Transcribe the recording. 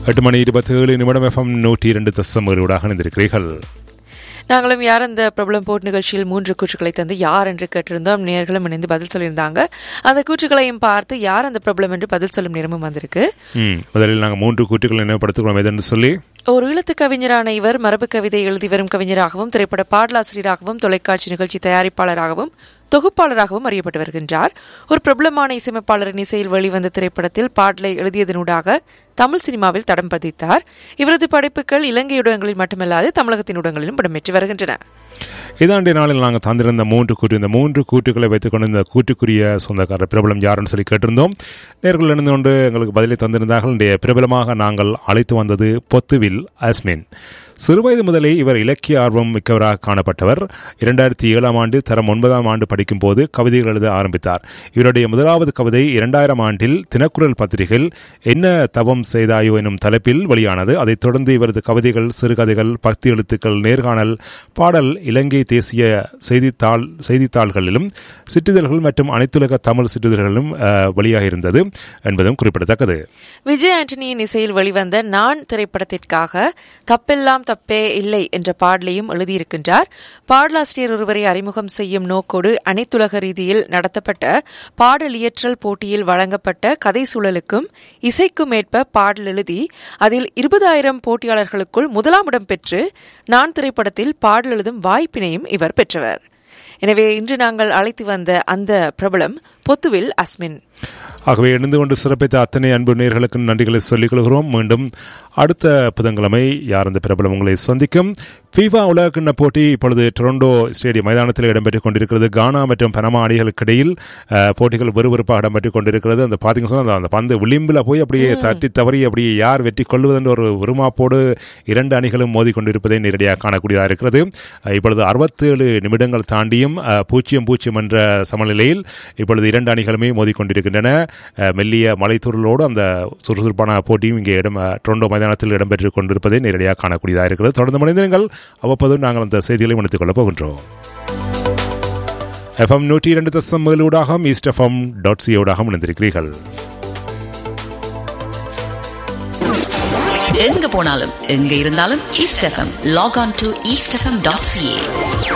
எட்டு மணி இருபத்தி ஏழு நிமிடம் எஃப்எம் நூற்றி இரண்டு தசமகளூடாக இணைந்திருக்கிறீர்கள் நாங்களும் யார் அந்த பிரபலம் போட் நிகழ்ச்சியில் மூன்று கூற்றுக்களை தந்து யார் என்று கேட்டிருந்தோம் நேர்களும் இணைந்து பதில் சொல்லியிருந்தாங்க அந்த கூற்றுக்களையும் பார்த்து யார் அந்த பிரபலம் என்று பதில் சொல்லும் நேரமும் வந்திருக்கு ம் முதலில் நாங்கள் மூன்று கூற்றுக்களை நினைவுபடுத்துகிறோம் எதென்று சொல்லி ஒரு ஈழத்து கவிஞரான இவர் மரபு கவிதை எழுதி வரும் கவிஞராகவும் திரைப்பட பாடலாசிரியராகவும் தொலைக்காட்சி நிகழ்ச்சி தயாரிப்பாளராகவும் தொகுப்பாளராகவும் அறியப்பட்டு வருகின்றார் ஒரு பிரபலமான இசையமைப்பாளரின் இசையில் வெளிவந்த திரைப்படத்தில் பாடலை எழுதியதனூடாக தமிழ் சினிமாவில் தடம் பதித்தார் இவரது படைப்புகள் இலங்கை ஊடகங்களில் மட்டுமல்லாது தமிழகத்தின் ஊடகங்களிலும் இடம்பெற்று வருகின்றன இதாண்டிய நாளில் நாங்கள் தந்திருந்த மூன்று கூற்று இந்த மூன்று கூற்றுக்களை வைத்துக்கொண்டு இந்த கூற்றுக்குரிய சொந்தக்காரர் பிரபலம் யாருன்னு சொல்லி கேட்டிருந்தோம் நேர்கள் இணைந்து கொண்டு எங்களுக்கு பதிலை தந்திருந்தார்கள் இன்றைய பிரபலமாக நாங்கள் அழைத்து வந்தது பொத்துவில் அஸ்மின் சிறுவயது முதலே இவர் இலக்கிய ஆர்வம் மிக்கவராக காணப்பட்டவர் இரண்டாயிரத்தி ஏழாம் ஆண்டு தரம் ஒன்பதாம் ஆண்டு படிக்கும் போது கவிதைகள் எழுத ஆரம்பித்தார் இவருடைய முதலாவது கவிதை இரண்டாயிரம் ஆண்டில் தினக்குரல் பத்திரிகையில் என்ன தவம் செய்தாயோ எனும் தலைப்பில் வெளியானது அதைத் தொடர்ந்து இவரது கவிதைகள் சிறுகதைகள் பக்தி எழுத்துக்கள் நேர்காணல் பாடல் இலங்கை தேசிய செய்தித்தாள் செய்தித்தாள்களிலும் சிற்றிதழ்கள் மற்றும் அனைத்துலக தமிழ் சிற்றிதழ்களிலும் அஹ், வெளியாகியிருந்தது என்பதும் குறிப்பிடத்தக்கது விஜய் ஆண்டனியின் இசையில் வெளிவந்த நான் திரைப்படத்திற்காக தப்பெல்லாம் தப்பே இல்லை என்ற பாடலையும் எழுதியிருக்கின்றார் பாடலாசிரியர் ஒருவரை அறிமுகம் செய்யும் நோக்கோடு அனைத்துலக ரீதியில் நடத்தப்பட்ட பாடலியற்றல் போட்டியில் வழங்கப்பட்ட கதை சூழலுக்கும் இசைக்கும் ஏற்ப பாடல் எழுதி அதில் இருபதாயிரம் போட்டியாளர்களுக்குள் முதலாம் இடம் பெற்று நான் திரைப்படத்தில் பாடல் எழுதும் வாய்ப்பினையும் இவர் பெற்றவர் எனவே இன்று நாங்கள் அழைத்து வந்த அந்த பிரபலம் பொத்துவில் அஸ்மின் ஆகவே இணைந்து கொண்டு சிறப்பித்த அத்தனை அன்பு நேர்களுக்கு நன்றிகளை சொல்லிக் கொள்கிறோம் மீண்டும் அடுத்த புதன்கிழமை யார் அந்த பிரபலம் உங்களை சந்திக்கும் ஃபீஃபா உலகக்கிண்ண போட்டி இப்பொழுது டொரண்டோ ஸ்டேடியம் மைதானத்தில் இடம்பெற்றுக் கொண்டிருக்கிறது கானா மற்றும் பனமா அணிகளுக்கு இடையில் அஹ், போட்டிகள் விறுவிறுப்பாக இடம்பெற்றுக் கொண்டிருக்கிறது அந்த பார்த்தீங்க சொன்னா அந்த- அந்த பந்து விளிம்பில் போய் அப்படியே தட்டி தவறி அப்படியே யார் வெற்றி கொள்வதென்ற ஒரு உருமாப்போடு இரண்டு அணிகளும் மோதி கொண்டிருப்பதை நேரடியாக காணக்கூடியதாக இருக்கிறது அஹ், இப்பொழுது அறுபத்தேழு நிமிடங்கள் தாண்டியும் அஹ், பூஜ்ஜியம் பூஜ்ஜியம் என்ற சமநிலையில் இப்பொழுது இரண்டு அணிகளுமே மோதிக்கொண்டிருக்கின்றன அஹ், மெல்லிய மலைத்தூரலோடு அந்த சுறுசுறுப்பான போட்டியும் இங்கே இடம் அஹ், டொரண்டோ மைதானத்தில் இடம்பெற்றுக் கொண்டிருப்பதை நேரடியாக காணக்கூடியதாக இருக்கிறது தொடர்ந்து மனிதர்கள் அவ்வப்போது நாங்கள் அந்த செய்திகளை முடித்துக் கொள்ளப் போகின்றோம் எஃப்எம் நூற்றி இரண்டு தசம் ஏழூடாக ஈஸ்ட் எஃப்எம் டாட் சியோடாக இணைந்திருக்கிறீர்கள் எங்க போனாலும் எங்க இருந்தாலும் East FM log on to East FM dot CA